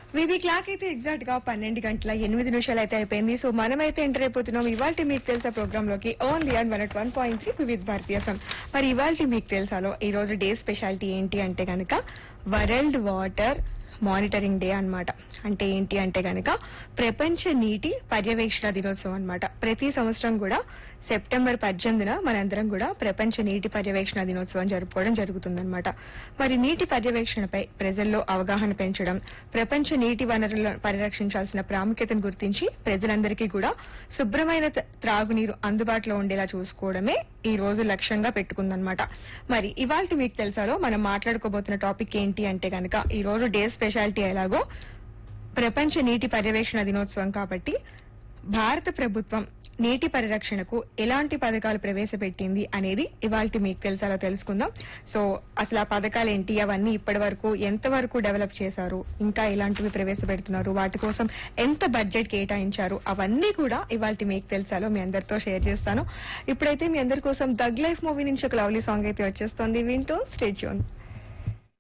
విధి క్లాక్ అయితే ఎగ్జాక్ట్ గా పన్నెండు గంటల ఎనిమిది నిమిషాలు అయితే అయిపోయింది సో మనమైతే ఎంటర్ అయిపోతున్నాం ఇవాళ మీకు తెలుసా ప్రోగ్రామ్ లోకి only on one one point three వివిధ భారతీయ ఎఫ్ఎం మరి ఇవాళ మీకు తెలుసాలో ఈ రోజు డే స్పెషాలిటీ ఏంటి అంటే గనక వరల్డ్ వాటర్ మానిటరింగ్ డే అన్నమాట అంటే ఏంటి అంటే గనక ప్రపంచ నీటి పర్యవేక్షణ దినోత్సవం అన్నమాట ప్రతి సంవత్సరం కూడా సెప్టెంబర్ పద్దెనిమిదిన మనందరం కూడా ప్రపంచ నీటి పర్యవేక్షణ దినోత్సవం జరుపుకోవడం జరుగుతుందన్నమాట మరి నీటి పర్యవేక్షణపై ప్రజల్లో అవగాహన పెంచడం ప్రపంచ నీటి వనరులను పరిరక్షించాల్సిన ప్రాముఖ్యతను గుర్తించి ప్రజలందరికీ కూడా శుభ్రమైన త- త్రాగునీరు అందుబాటులో ఉండేలా చూసుకోవడమే ఈ రోజు లక్ష్యంగా పెట్టుకుందన్నమాట మరి ఇవాళ మీకు తెలుసాలో మనం మాట్లాడుకోబోతున్న టాపిక్ ఏంటి అంటే గనక ఈ రోజు డే స్పెషాలిటీ ఎలాగో ప్రపంచ నీటి పర్యవేక్షణ దినోత్సవం కాబట్టి భారత ప్రభుత్వం నీటి పరిరక్షణకు ఎలాంటి పథకాలు ప్రవేశపెట్టింది అనేది ఇవాళ మీకు తెలుసాలో తెలుసుకుందాం సో అసలు ఆ పథకాలు ఏంటి అవన్నీ ఇప్పటి వరకు ఎంత వరకు డెవలప్ చేశారు ఇంకా ఎలాంటివి ప్రవేశపెడుతున్నారు వాటి కోసం ఎంత బడ్జెట్ కేటాయించారు అవన్నీ కూడా ఇవాళ మీకు తెలుసాలో మీ అందరితో షేర్ చేస్తాను ఇప్పుడైతే మీ అందరి కోసం దగ్ లైఫ్ మూవీ నుంచి ఒక లవ్లీ సాంగ్ అయితే వచ్చేస్తుంది వింటూ స్టేచ్యూన్